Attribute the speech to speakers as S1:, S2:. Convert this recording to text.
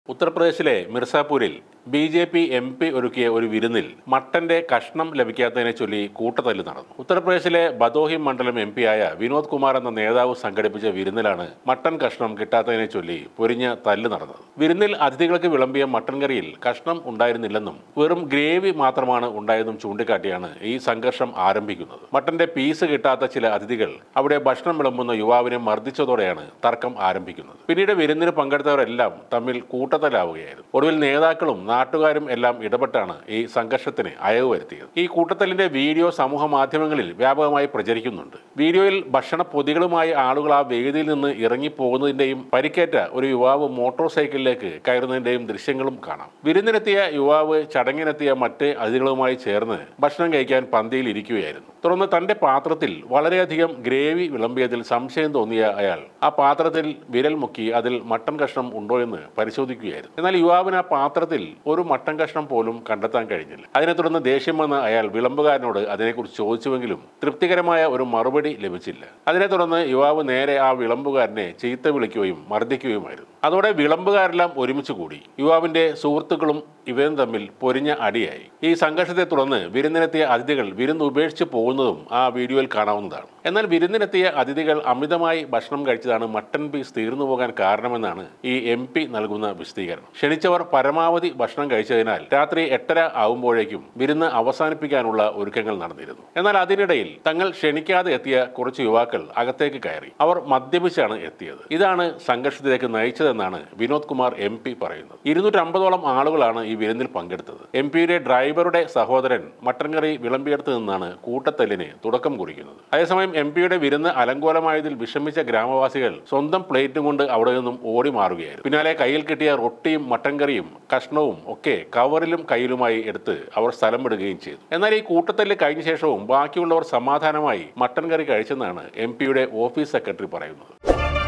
S1: ഉത്തർപ്രദേശിലെ മിർസാപൂരിൽ B J P M P ഒരുക്കിയ ഒരു വിരുന്നിൽ മട്ടന്റെ കഷ്ണം ലഭിക്കാത്തതിനെ ചൊല്ലി കൂട്ടത്തല്ല് നടന്നു ഉത്തർപ്രദേശിലെ ബദോഹി മണ്ഡലം എം പിയായ വിനോദ് കുമാർ എന്ന നേതാവ് സംഘടിപ്പിച്ച വിരുന്നിലാണ് മട്ടൻ കഷ്ണം കിട്ടാത്തതിനെ ചൊല്ലി പൊരിഞ്ഞ തല്ല് നടന്നത് വിരുന്നിൽ അതിഥികൾക്ക് വിളമ്പിയ മട്ടൻ കറിയിൽ കഷ്ണം ഉണ്ടായിരുന്നില്ലെന്നും വെറും ഗ്രേവി മാത്രമാണ് ഉണ്ടായതെന്നും ചൂണ്ടിക്കാട്ടിയാണ് ഈ സംഘർഷം ആരംഭിക്കുന്നത് മട്ടന്റെ പീസ് കിട്ടാത്ത ചില അതിഥികൾ അവിടെ ഭക്ഷണം വിളമ്പുന്ന യുവാവിനെ മർദ്ദിച്ചതോടെയാണ് തർക്കം ആരംഭിക്കുന്നത് പിന്നീട് വിരുന്നിന് പങ്കെടുത്തവരെല്ലാം തമ്മിൽ കൂട്ടത്തലാവുകയായിരുന്നു ഒടുവിൽ നേതാക്കളും നാട്ടുകാരും എല്ലാം ഇടപെട്ടാണ് ഈ സംഘർഷത്തിന് അയവ് വരുത്തിയത് ഈ കൂട്ടത്തലിന്റെ വീഡിയോ സമൂഹ മാധ്യമങ്ങളിൽ വ്യാപകമായി പ്രചരിക്കുന്നുണ്ട് വീഡിയോയിൽ ഭക്ഷണ പൊതികളുമായി ആളുകൾ ആ വേദിയിൽ നിന്ന് ഇറങ്ങിപ്പോകുന്നതിന്റെയും പരിക്കേറ്റ ഒരു യുവാവ് മോട്ടോർ സൈക്കിളിലേക്ക് കയറുന്നതിന്റെയും ദൃശ്യങ്ങളും കാണാം വിരുന്നിനെത്തിയ യുവാവ് ചടങ്ങിനെത്തിയ മറ്റ് അതിഥികളുമായി ചേർന്ന് ഭക്ഷണം കഴിക്കാൻ പന്തിയിൽ ഇരിക്കുകയായിരുന്നു തുടർന്ന് തന്റെ പാത്രത്തിൽ വളരെയധികം ഗ്രേവി വിളമ്പിയതിൽ സംശയം തോന്നിയ അയാൾ ആ പാത്രത്തിൽ വിരൽ മുക്കി അതിൽ മട്ടൻ കഷ്ണം ഉണ്ടോ എന്ന് പരിശോധിക്കുകയായിരുന്നു എന്നാൽ യുവാവിന് ആ പാത്രത്തിൽ ഒരു മട്ടൻ കഷ്ണം പോലും കണ്ടെത്താൻ കഴിഞ്ഞില്ല അതിനെ തുടർന്ന് ദേഷ്യം വന്ന അയാൾ വിളമ്പുകാരനോട് അതിനെക്കുറിച്ച് ചോദിച്ചുവെങ്കിലും തൃപ്തികരമായ ഒരു മറുപടി ലഭിച്ചില്ല അതിനെ തുടർന്ന് യുവാവ് നേരെ ആ വിളമ്പുകാരനെ ചീത്ത വിളിക്കുകയും മർദ്ദിക്കുകയുമായിരുന്നു അതോടെ വിളമ്പുകാരെല്ലാം ഒരുമിച്ച് കൂടി യുവാവിന്റെ സുഹൃത്തുക്കളും ഇവരും തമ്മിൽ പൊരിഞ്ഞ അടിയായി ഈ സംഘർഷത്തെ തുടർന്ന് വിരുന്നിനെത്തിയ അതിഥികൾ വിരുന്ന് ഉപേക്ഷിച്ച് പോകുന്നതും ആ വീഡിയോയിൽ കാണാവുന്നതാണ് എന്നാൽ വിരുന്നിനെത്തിയ അതിഥികൾ അമിതമായി ഭക്ഷണം കഴിച്ചതാണ് മട്ടൻ പീസ് തീർന്നു പോകാൻ കാരണമെന്നാണ് ഈ എം പി നൽകുന്ന വിശദീകരണം ക്ഷണിച്ചവർ പരമാവധി ഭക്ഷണം കഴിച്ചതിനാൽ രാത്രി എട്ടര ആവുമ്പോഴേക്കും വിരുന്ന് അവസാനിപ്പിക്കാനുള്ള ഒരുക്കങ്ങൾ നടന്നിരുന്നു എന്നാൽ അതിനിടയിൽ തങ്ങൾ ക്ഷണിക്കാതെ എത്തിയ കുറച്ച് യുവാക്കൾ അകത്തേക്ക് കയറി അവർ മദ്യപിച്ചാണ് എത്തിയത് ഇതാണ് സംഘർഷത്തിലേക്ക് നയിച്ചതെന്നാണ് വിനോദ് കുമാർ എം പി പറയുന്നത് ഇരുന്നൂറ്റമ്പതോളം ആളുകളാണ് ഈ വിരുന്നിൽ പങ്കെടുത്തത് എം പിയുടെ ഡ്രൈവറുടെ സഹോദരൻ മട്ടൻ കറി വിളമ്പിയെടുത്ത് നിന്നാണ് കൂട്ടത്തല്ലിന് തുടക്കം കുറിക്കുന്നത് അതേസമയം എം പിയുടെ വിരുന്ന് അലങ്കോലമായതിൽ വിഷമിച്ച ഗ്രാമവാസികൾ സ്വന്തം പ്ലേറ്റും കൊണ്ട് അവിടെ നിന്നും ഓടി മാറുകയായിരുന്നു പിന്നാലെ കയ്യിൽ കിട്ടിയ റൊട്ടിയും മട്ടൻ കറിയും കഷ്ണവും ഒക്കെ കവറിലും കയ്യിലുമായി എടുത്ത് അവർ സ്ഥലം വിടുകയും ചെയ്തു എന്നാൽ ഈ കൂട്ടത്തല്ല് കഴിഞ്ഞ ശേഷവും ബാക്കിയുള്ളവർ സമാധാനമായി മട്ടൻ കറി കഴിച്ചെന്നാണ് എം പിയുടെ ഓഫീസ് സെക്രട്ടറി പറയുന്നത്